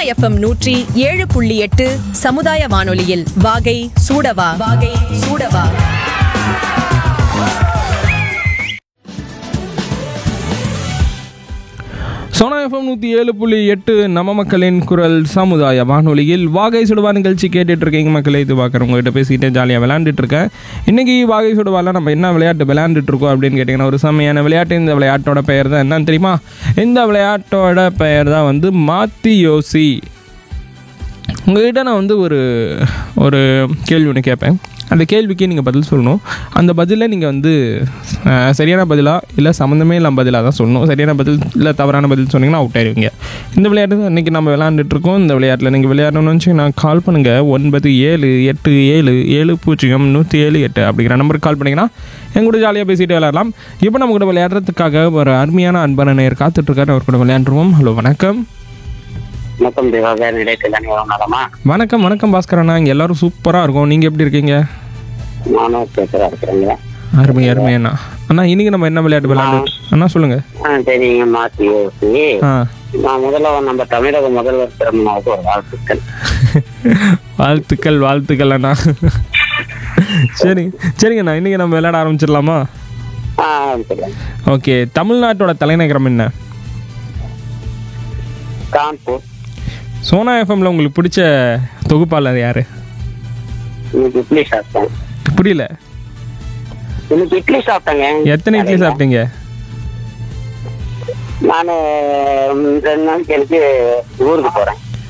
FM நூற்றி ஏழு புள்ளி எட்டு சமுதாய வானொலியில் வாகை சூடவா வாகை சூடவா சோனா எஃப்எம் நூற்றி ஏழு புள்ளி எட்டு நம்ம மக்களின் குரல் சமுதாய வானொலியில் வாகை சுடுவா நிகழ்ச்சி கேட்டுட்டு இருக்கீங்க மக்களே இது பார்க்குறேன் உங்ககிட்ட பேசிக்கிட்டே ஜாலியாக விளையாண்டுட்டு இருக்கேன் இன்றைக்கி வாகை சுடுவாவில் நம்ம என்ன விளையாட்டு விளையாண்டுட்டு இருக்கோம் அப்படின்னு கேட்டிங்கன்னா ஒரு செம்மையான விளையாட்டு இந்த விளையாட்டோட பெயர் தான் என்னன்னு தெரியுமா இந்த விளையாட்டோட பெயர் தான் வந்து மாத்தி யோசி உங்ககிட்ட நான் வந்து ஒரு ஒரு கேள்வி ஒன்று கேட்பேன் அந்த கேள்விக்கு நீங்கள் பதில் சொல்லணும் அந்த பதிலை நீங்கள் வந்து அஹ், சரியான பதிலா இல்லை சம்மந்தமே இல்லாம பதிலாக தான் சொல்லணும் சரியான பதில் இல்லை தவறான பதில் சொன்னீங்கன்னா அவுட் ஆயிருவீங்க இந்த விளையாட்டு தான் இன்றைக்கி நம்ம விளையாண்டுட்டு இருக்கோம் இந்த விளையாட்டில் நீங்கள் விளையாடணும்னு வச்சு நான் கால் பண்ணுங்கள் ஒன்பது ஏழு எட்டு ஏழு ஏழு பூஜ்ஜியம் நூற்றி ஏழு எட்டு அப்படிங்கிற நம்பருக்கு கால் பண்ணிங்கன்னா என் கூட ஜாலியாக பேசிட்டு விளையாடலாம் இப்போ நம்ம கூட விளையாடுறதுக்காக ஒரு அருமையான அன்பான நேர் காத்துட்ருக்காரு அவர் கூட விளையாண்டுருவோம் ஹலோ வணக்கம் வணக்கம் திவாகர் நிலையத்தில் அனைவரும் நலமா வணக்கம் வணக்கம் பாஸ்கர் அண்ணா இங்கே எல்லாரும் சூப்பராக இருக்கும் நீங்கள் எப்படி இருக்கீங்க நானும் பேசுறா இருக்கிறேங்க அருமை அருமை அண்ணா அண்ணா இன்னைக்கு நம்ம என்ன விளையாட்டு விளையாண்டு அண்ணா சொல்லுங்க ஆ சரிங்க மாத்தி யோசி ஆ நான் முதல்ல நம்ம தமிழக முதல்வர் திருமணாவுக்கு ஒரு வாழ்த்துக்கள் வாழ்த்துக்கள் வாழ்த்துக்கள் அண்ணா சரி சரிங்கண்ணா இன்னைக்கு நம்ம விளையாட ஆரம்பிச்சிடலாமா ஆ சொல்லுங்க ஓகே தமிழ்நாட்டோட தலைநகரம் என்ன கான்பூர் சோனா எஃப்எம்ல உங்களுக்கு பிடிச்ச தொகுப்பாளர் யாரு இன்னைக்கு இட்லி சாப்பிட்டேன் புரியல இன்னைக்கு இட்லி சாப்பிட்டேங்க எத்தனை இட்லி சாப்பிட்டீங்க நான் ரெண்டு நாளைக்கு எனக்கு ஊருக்கு போறேன்